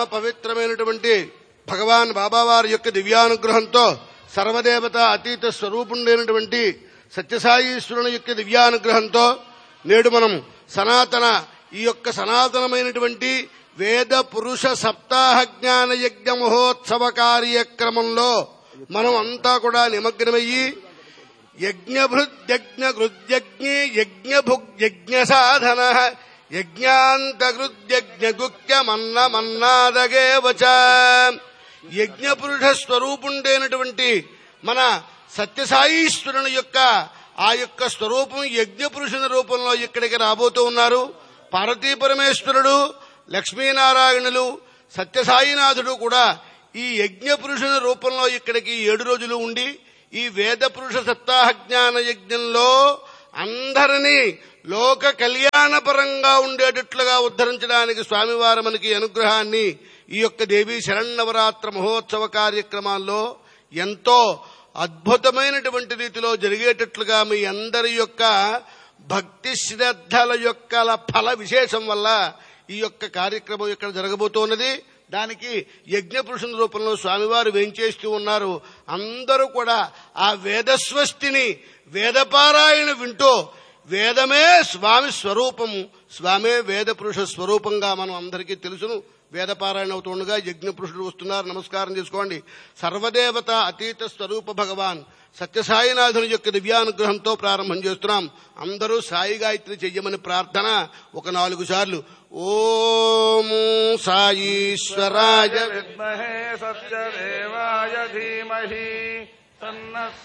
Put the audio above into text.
పవిత్రమైనటువంటి భగవాన్ బాబావారి యొక్క దివ్యానుగ్రహంతో సర్వదేవత అతీత స్వరూపుండైనటువంటి సత్యసాయీశ్వరుని యొక్క దివ్యానుగ్రహంతో నేడు మనం సనాతన ఈ యొక్క సనాతనమైనటువంటి వేద పురుష సప్తాహ జ్ఞాన యజ్ఞ మహోత్సవ కార్యక్రమంలో మనం అంతా కూడా నిమగ్నమయ్యి యజ్ఞభృద్యజ్ఞ గృద్యజ్ఞే యజ్ఞభుగ్యజ్ఞ సాధన యజ్ఞాంతగృద్యజ్ఞ గుక్య మన్న మన్నాదగే వచ యజ్ఞపురుష స్వరూపుండైనటువంటి మన సత్యసాయీశ్వరుని యొక్క ఆ యొక్క స్వరూపం యజ్ఞపురుషుని రూపంలో ఇక్కడికి రాబోతూ ఉన్నారు పార్వతీ పరమేశ్వరుడు లక్ష్మీనారాయణులు సత్యసాయినాథుడు కూడా ఈ యజ్ఞ పురుషుని రూపంలో ఇక్కడికి ఏడు రోజులు ఉండి ఈ వేద పురుష సప్తాహ జ్ఞాన యజ్ఞంలో అందరినీ లోక కళ్యాణపరంగా ఉండేటట్లుగా ఉద్ధరించడానికి స్వామివారు మనకి అనుగ్రహాన్ని ఈ యొక్క దేవీ శరణవరాత్ర మహోత్సవ కార్యక్రమాల్లో ఎంతో అద్భుతమైనటువంటి రీతిలో జరిగేటట్లుగా మీ అందరి యొక్క భక్తి శ్రద్ధల యొక్క ఫల విశేషం వల్ల ఈ యొక్క కార్యక్రమం ఇక్కడ జరగబోతున్నది దానికి యజ్ఞ పురుషుని రూపంలో స్వామివారు వేంచేస్తూ ఉన్నారు అందరూ కూడా ఆ వేదస్వస్తిని వేదపారాయణ వింటూ వేదమే స్వామి స్వరూపము స్వామే వేద పురుష స్వరూపంగా మనం అందరికీ తెలుసును వేదపారాయణ అవుతుండగా యజ్ఞ పురుషుడు వస్తున్నారు నమస్కారం చేసుకోండి సర్వదేవత అతీత స్వరూప భగవాన్ సత్యసాయినాథుని యొక్క దివ్యానుగ్రహంతో ప్రారంభం చేస్తున్నాం అందరూ సాయి గాయత్రి చెయ్యమని ప్రార్థన ఒక నాలుగు సార్లు ఓం సాయీశ్వరాయ విద్మహే సత్యదేవాయ ధీమహి తన్న